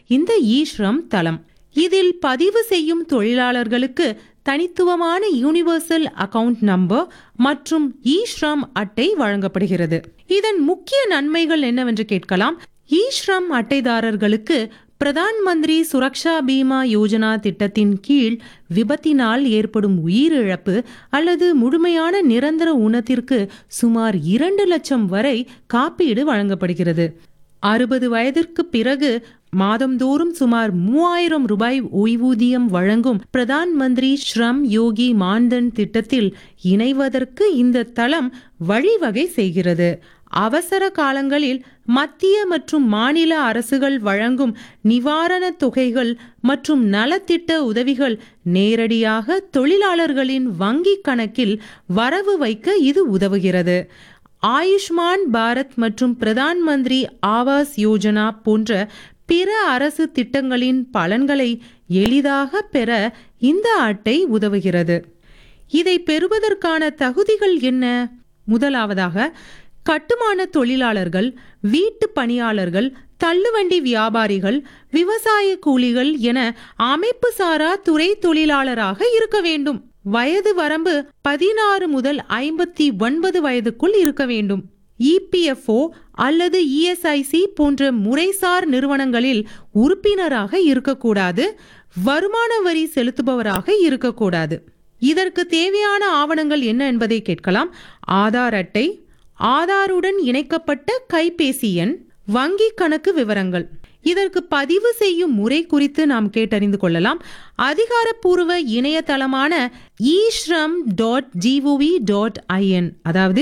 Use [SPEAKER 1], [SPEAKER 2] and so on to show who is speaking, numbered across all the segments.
[SPEAKER 1] இந்த ஈஸ்ரம் தளம் இதில் பதிவு செய்யும் தொழிலாளர்களுக்கு தனித்துவமான யூனிவர்சல் அக்கவுண்ட் நம்பர் மற்றும் ஈஸ்ரம் அட்டை வழங்கப்படுகிறது இதன் முக்கிய நன்மைகள் என்னவென்று கேட்கலாம் ஈஸ்ரம் அட்டைதாரர்களுக்கு பிரதான் மந்திரி சுரக்ஷா பீமா யோஜனா திட்டத்தின் கீழ் விபத்தினால் ஏற்படும் உயிரிழப்பு அல்லது முழுமையான நிரந்தர ஊனத்திற்கு சுமார் இரண்டு லட்சம் வரை காப்பீடு வழங்கப்படுகிறது அறுபது வயதிற்கு பிறகு மாதந்தோறும் சுமார் மூவாயிரம் ரூபாய் ஓய்வூதியம் வழங்கும் பிரதான் மந்திரி ஸ்ரம் யோகி மான்தன் திட்டத்தில் இணைவதற்கு இந்த தளம் வழிவகை செய்கிறது அவசர காலங்களில் மத்திய மற்றும் மாநில அரசுகள் வழங்கும் நிவாரணத் தொகைகள் மற்றும் நலத்திட்ட உதவிகள் நேரடியாக தொழிலாளர்களின் வங்கிக் கணக்கில் வரவு வைக்க இது உதவுகிறது ஆயுஷ்மான் பாரத் மற்றும் பிரதான் மந்திரி ஆவாஸ் யோஜனா போன்ற பிற அரசு திட்டங்களின் பலன்களை எளிதாக பெற இந்த அட்டை உதவுகிறது இதை பெறுவதற்கான தகுதிகள் என்ன முதலாவதாக கட்டுமான தொழிலாளர்கள் வீட்டு பணியாளர்கள் தள்ளுவண்டி வியாபாரிகள் விவசாய கூலிகள் என அமைப்பு சாரா துறை தொழிலாளராக இருக்க வேண்டும் வயது வரம்பு பதினாறு முதல் ஐம்பத்தி ஒன்பது வயதுக்குள் இருக்க வேண்டும் இபிஎஃப்ஓ அல்லது இஎஸ்ஐசி போன்ற முறைசார் நிறுவனங்களில் உறுப்பினராக இருக்கக்கூடாது வருமான வரி செலுத்துபவராக இருக்கக்கூடாது இதற்கு தேவையான ஆவணங்கள் என்ன என்பதை கேட்கலாம் ஆதார் அட்டை ஆதாருடன் இணைக்கப்பட்ட கைபேசி எண் வங்கி கணக்கு விவரங்கள் இதற்கு பதிவு செய்யும் முறை குறித்து நாம் கேட்டறிந்து கொள்ளலாம் அதிகாரப்பூர்வ இணையதளமான eShram dot G O V dot I N அதாவது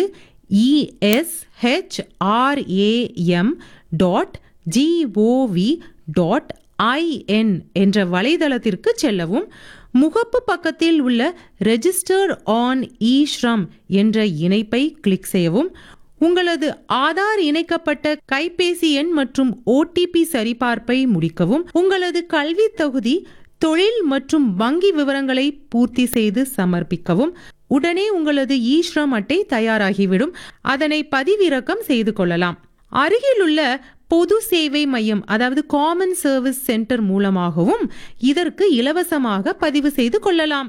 [SPEAKER 1] E S H R A M dot G O V dot I N என்ற வலைதளத்திற்கு செல்லவும் முகப்பு பக்கத்தில் உள்ள ரெஜிஸ்டர் ஆன் ஈஸ்ரம் என்ற இணைப்பை கிளிக் செய்யவும் உங்களது ஆதார் இணைக்கப்பட்ட கைபேசி எண் மற்றும் ஓடிபி சரிபார்ப்பை முடிக்கவும் உங்களது கல்வி தகுதி தொழில் மற்றும் வங்கி விவரங்களை பூர்த்தி செய்து சமர்ப்பிக்கவும் உடனே உங்களது ஈஸ்ரம் அட்டை தயாராகிவிடும் அதனை பதிவிறக்கம் செய்து கொள்ளலாம் அருகிலுள்ள பொது சேவை மையம் அதாவது காமன் சர்வீஸ் சென்டர் மூலமாகவும் இதற்கு இலவசமாக பதிவு செய்து கொள்ளலாம்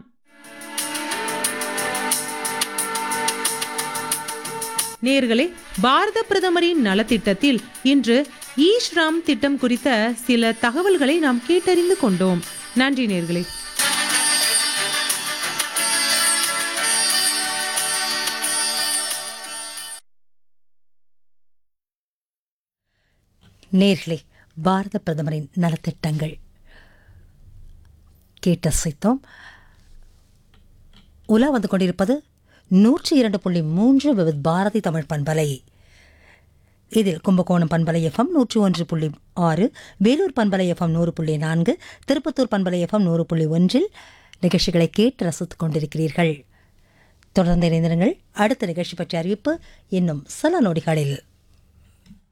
[SPEAKER 1] நேர்களே பாரத பிரதமரின் நலத்திட்டத்தில் இன்று ஈஸ்ராம் திட்டம் குறித்த சில தகவல்களை நாம் கேட்டறிந்து கொண்டோம் நன்றி நேர்களே
[SPEAKER 2] நேர்களே பாரத பிரதமரின் நலத்திட்டங்கள் கேட்டசைத்தோம் உலா வந்து கொண்டிருப்பது நூற்றி இரண்டு புள்ளி மூன்று விவித் பாரதி தமிழ் பண்பலை இதில் கும்பகோணம் பண்பலை எஃப்எம் நூற்றி ஒன்று புள்ளி ஆறு வேலூர் பண்பலை எஃப்எம் நூறு புள்ளி நான்கு திருப்பத்தூர் பண்பலை எஃப்எம் நூறு புள்ளி ஒன்றில் நிகழ்ச்சிகளை கேட்டு ரசித்துக் கொண்டிருக்கிறீர்கள் தொடர்ந்து இணைந்திருங்கள் அடுத்த நிகழ்ச்சி பற்றிய அறிவிப்பு இன்னும் சில நொடிகளில்